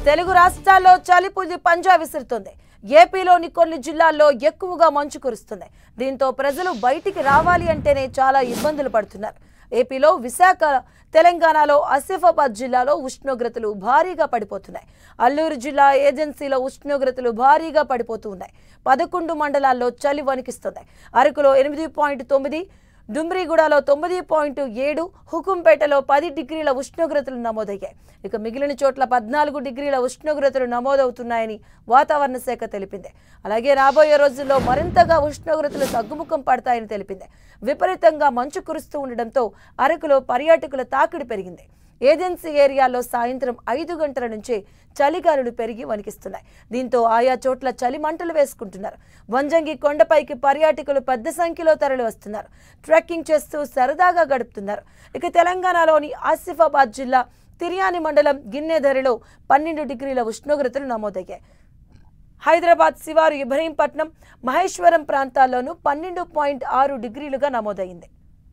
తెలుగు రాష్ట్రాల్లో చలిపులి పంజా విసురుతుంది ఏపీలోని కొన్ని జిల్లాల్లో ఎక్కువగా మంచు కురుస్తుంది దీంతో ప్రజలు బయటికి రావాలి అంటేనే చాలా ఇబ్బందులు పడుతున్నారు ఏపీలో విశాఖ తెలంగాణలో ఆసిఫాబాద్ జిల్లాలో ఉష్ణోగ్రతలు భారీగా పడిపోతున్నాయి అల్లూరు జిల్లా ఏజెన్సీలో ఉష్ణోగ్రతలు భారీగా పడిపోతూ ఉన్నాయి పదకొండు మండలాల్లో చలి వణికిస్తుంది అరకులో ఎనిమిది పాయింట్ తొమ్మిది డుమ్రిగూడలో తొమ్మిది పాయింట్ ఏడు హుకుంపేటలో పది డిగ్రీల ఉష్ణోగ్రతలు నమోదయ్యాయి ఇక మిగిలిన చోట్ల పద్నాలుగు డిగ్రీల ఉష్ణోగ్రతలు నమోదవుతున్నాయని వాతావరణ శాఖ తెలిపింది అలాగే రాబోయే రోజుల్లో మరింతగా ఉష్ణోగ్రతలు తగ్గుముఖం పడతాయని తెలిపింది విపరీతంగా మంచు కురుస్తూ ఉండడంతో అరకులో పర్యాటకుల తాకిడి పెరిగింది ఏజెన్సీ ఏరియాలో సాయంత్రం ఐదు గంటల నుంచే చలిగాలులు పెరిగి వణికిస్తున్నాయి దీంతో ఆయా చోట్ల చలి మంటలు వేసుకుంటున్నారు వంజంగి కొండపైకి పర్యాటకులు పెద్ద సంఖ్యలో తరలి వస్తున్నారు ట్రెక్కింగ్ చేస్తూ సరదాగా గడుపుతున్నారు ఇక తెలంగాణలోని ఆసిఫాబాద్ జిల్లా తిర్యాని మండలం గిన్నెధరిలో పన్నెండు డిగ్రీల ఉష్ణోగ్రతలు నమోదయ్యాయి హైదరాబాద్ శివారు ఇబ్రహీంపట్నం మహేశ్వరం ప్రాంతాల్లోనూ పన్నెండు పాయింట్ ఆరు డిగ్రీలుగా నమోదైంది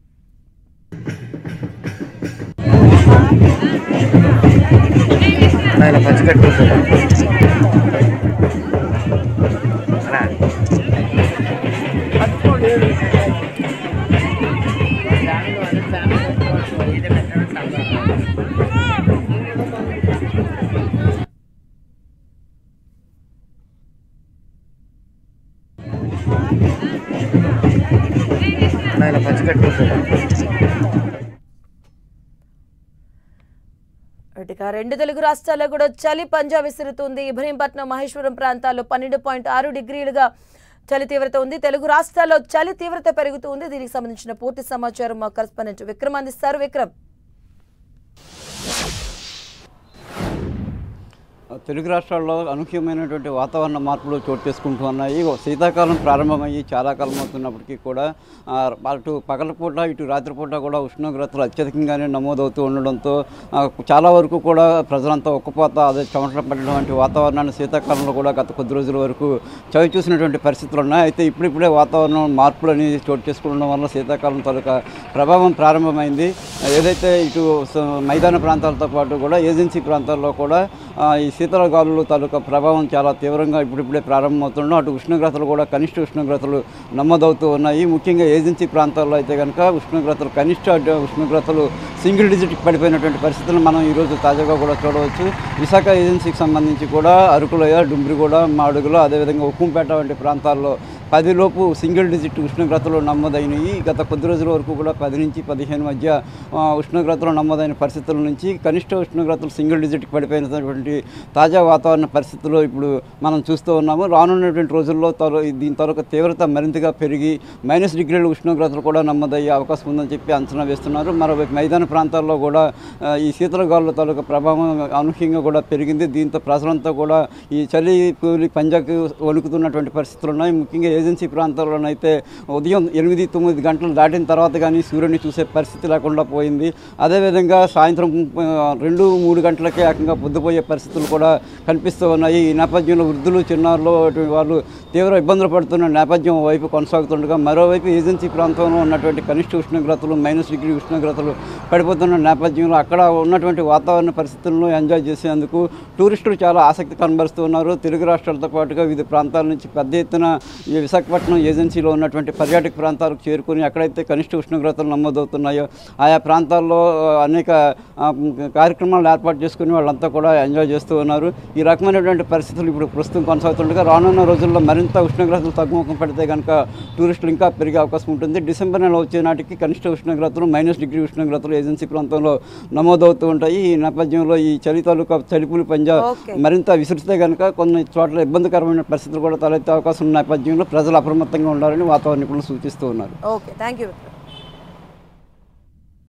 ఆయన పంచి కట్టుకుంటాడు అలా ఆయన పంచి కట్టుకుంటాడు ఇక రెండు తెలుగు రాష్ట్రాల్లో కూడా చలి పంజా విసురుతుంది ఇబ్రహీంపట్నం మహేశ్వరం ప్రాంతాల్లో పన్నెండు పాయింట్ ఆరు డిగ్రీలుగా చలి తీవ్రత ఉంది తెలుగు రాష్ట్రాల్లో చలి తీవ్రత పెరుగుతుంది దీనికి సంబంధించిన పూర్తి సమాచారం మా కరెస్పాండెంట్ విక్రమ్ అందిస్తారు విక్రమ్ తెలుగు రాష్ట్రాల్లో అనూహ్యమైనటువంటి వాతావరణ మార్పులు చోటు చేసుకుంటూ ఉన్నాయి ఓ శీతాకాలం ప్రారంభమయ్యి చాలా కాలం అవుతున్నప్పటికీ కూడా ఆ, అటు పగలపూట ఇటు రాత్రిపూట కూడా ఉష్ణోగ్రతలు అత్యధికంగానే నమోదవుతూ ఉండడంతో ఆ, చాలా వరకు కూడా ప్రజలంతా ఒక్కపోత అదే చెమటలు పడడం వంటి వాతావరణాన్ని శీతాకాలంలో కూడా గత కొద్ది రోజుల వరకు చవి చూసినటువంటి పరిస్థితులు ఉన్నాయి అయితే ఇప్పుడిప్పుడే వాతావరణం మార్పులు అనేది చోటు చేసుకోవడం వల్ల శీతాకాలం తాలూకా ప్రభావం ప్రారంభమైంది ఏదైతే ఇటు స- మైదాన ప్రాంతాలతో పాటు కూడా ఏజెన్సీ ప్రాంతాల్లో కూడా ఆ, ఈ శీతల గాలులు తాలూకా ప్రభావం చాలా తీవ్రంగా ఇప్పుడిప్పుడే ప్రారంభమవుతుండడం అటు ఉష్ణోగ్రతలు కూడా కనిష్ట ఉష్ణోగ్రతలు నమోదవుతూ ఉన్నాయి ముఖ్యంగా ఏజెన్సీ ప్రాంతాల్లో అయితే కనుక ఉష్ణోగ్రతలు కనిష్ట అడ్డ- ఉష్ణోగ్రతలు సింగిల్ డిజిట్ పడిపోయినటువంటి పరిస్థితులను మనం ఈరోజు తాజాగా కూడా చూడవచ్చు విశాఖ ఏజెన్సీకి సంబంధించి కూడా అరకులోయ డుంబ్రిగూడ మాడుగుల అదేవిధంగా ఉక్కుంపేట వంటి ప్రాంతాల్లో పదిలోపు సింగిల్ డిజిట్ ఉష్ణోగ్రతలు నమోదైనవి గత కొద్ది రోజుల వరకు కూడా పది నుంచి పదిహేను మధ్య ఆ, ఉష్ణోగ్రతలు నమోదైన పరిస్థితుల నుంచి కనిష్ట ఉష్ణోగ్రతలు సింగిల్ డిజిట్కి పడిపోయినటువంటి తాజా వాతావరణ పరిస్థితుల్లో ఇప్పుడు మనం చూస్తూ ఉన్నాము రానున్నటువంటి రోజుల్లో త్వర దీని తాలూకా తీవ్రత మరింతగా పెరిగి మైనస్ డిగ్రీల ఉష్ణోగ్రతలు కూడా నమోదయ్యే అవకాశం ఉందని చెప్పి అంచనా వేస్తున్నారు మరోవైపు మైదాన ప్రాంతాల్లో కూడా ఆ, ఈ శీతల గాలుల తాలూకా ప్రభావం అనూహ్యంగా కూడా పెరిగింది దీంతో ప్రజలంతా కూడా ఈ చలి కూలి పంజాకు వణుకుతున్నటువంటి పరిస్థితులు ఉన్నాయి ముఖ్యంగా ఏజెన్సీ ప్రాంతాల్లోనైతే ఉదయం ఎనిమిది తొమ్మిది గంటలు దాటిన తర్వాత కానీ సూర్యుని చూసే పరిస్థితి లేకుండా పోయింది అదేవిధంగా సాయంత్రం ఆ, రెండు మూడు గంటలకే ఏకంగా పొద్దుపోయే పరిస్థితులు కూడా కనిపిస్తూ ఉన్నాయి ఈ నేపథ్యంలో వృద్ధులు చిన్నారులు అటువంటి వాళ్ళు తీవ్ర ఇబ్బందులు పడుతున్న నేపథ్యం వైపు కొనసాగుతుండగా మరోవైపు ఏజెన్సీ ప్రాంతంలో ఉన్నటువంటి కనిష్ట ఉష్ణోగ్రతలు మైనస్ డిగ్రీ ఉష్ణోగ్రతలు పడిపోతున్న నేపథ్యంలో అక్కడ ఉన్నటువంటి వాతావరణ పరిస్థితులను ఎంజాయ్ చేసేందుకు టూరిస్టులు చాలా ఆసక్తి కనబరుస్తూ ఉన్నారు తెలుగు రాష్ట్రాలతో పాటుగా వివిధ ప్రాంతాల నుంచి పెద్ద ఎత్తున ఈ విశాఖపట్నం ఏజెన్సీలో ఉన్నటువంటి పర్యాటక ప్రాంతాలకు చేరుకుని ఎక్కడైతే కనిష్ట ఉష్ణోగ్రతలు నమోదవుతున్నాయో ఆయా ప్రాంతాల్లో ఆ, అనేక ఆ, కార్యక్రమాలు ఏర్పాటు చేసుకుని వాళ్ళంతా కూడా ఎంజాయ్ చేస్తూ ఉన్నారు ఈ రకమైనటువంటి పరిస్థితులు ఇప్పుడు ప్రస్తుతం కొనసాగుతుండగా రానున్న రోజుల్లో మరింత ఉష్ణోగ్రతలు తగ్గుముఖం పడితే కనుక టూరిస్టులు ఇంకా పెరిగే అవకాశం ఉంటుంది డిసెంబర్ నెల వచ్చే నాటికి కనిష్ట ఉష్ణోగ్రతలు మైనస్ డిగ్రీ ఉష్ణోగ్రతలు ఏజెన్సీ ప్రాంతంలో నమోదవుతూ ఉంటాయి ఈ నేపథ్యంలో ఈ చలి తాలూకా చలిపులి పంజా Okay. మరింత విసిరితే కనుక కొన్ని చోట్ల ఇబ్బందికరమైన పరిస్థితులు కూడా తలెత్తే అవకాశం ఉన్న నేపథ్యంలో ప్రజలు అప్రమత్తంగా ఉండాలని వాతావరణ నిపుణులు సూచిస్తూ ఉన్నారు ఓకే థ్యాంక్ యూ విక్రమ్